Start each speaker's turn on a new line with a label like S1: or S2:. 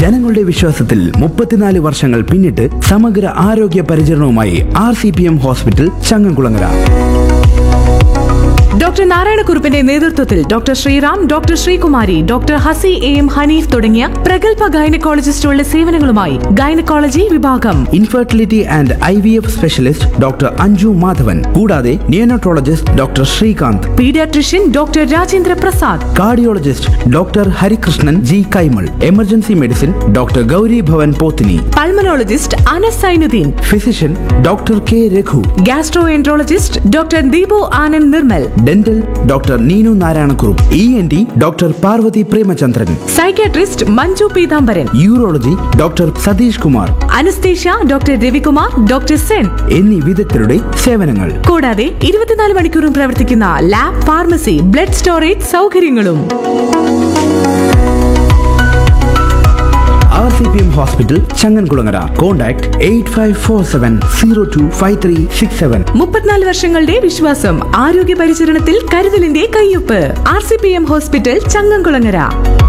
S1: ജനങ്ങളുടെ വിശ്വാസത്തിൽ മുപ്പത്തിനാല് വർഷങ്ങൾ പിന്നിട്ട് സമഗ്ര ആരോഗ്യ പരിചരണവുമായി R C P M hospital Changamkulangara
S2: doctor നാരായണക്കുറുപ്പിന്റെ നേതൃത്വത്തിൽ doctor Sreeram doctor Sreekumari doctor Hasi A M Haneef തുടങ്ങിയ പ്രഗത്ഭ ഗൈനക്കോളജിസ്റ്റുകളുടെ സേവനങ്ങളുമായി ഗൈനക്കോളജി വിഭാഗം
S1: infertility and I V F specialist doctor Anju Madhavan കൂടാതെ neonatologist doctor Srikanth
S2: paediatrician doctor Rajendra Prasad
S1: cardiologist doctor Harikrishnan G Kaimal emergency medicine doctor Gauri Bhavan Pothini
S2: pulmonologist Anas Zainuddin
S1: physician doctor K Raghu
S2: gastroenterologist doctor Deepu Anand Nirmal
S1: dental doctor Neenu Narayanakurup E N T doctor Parvathi Premachandran
S2: psychiatrist Manju Peethambaran
S1: urology doctor Satheesh Kumar
S2: anaesthesia doctor Ravikumar doctor Sen
S1: എന്നീ വിദഗ്ധരുടെ സേവനങ്ങൾ
S2: കൂടാതെ ഇരുപത്തിനാല് മണിക്കൂറും പ്രവർത്തിക്കുന്ന lab pharmacy blood storage സൗകര്യങ്ങളും
S1: R C P M hospital Changankulangara contact eight five four seven zero two five three six seven
S2: മുപ്പത്തിനാല് വർഷങ്ങളുടെ വിശ്വാസം ആരോഗ്യ പരിചരണത്തിൽ കരുതലിന്റെ കയ്യൊപ്പ് R C P M hospital Changankulangara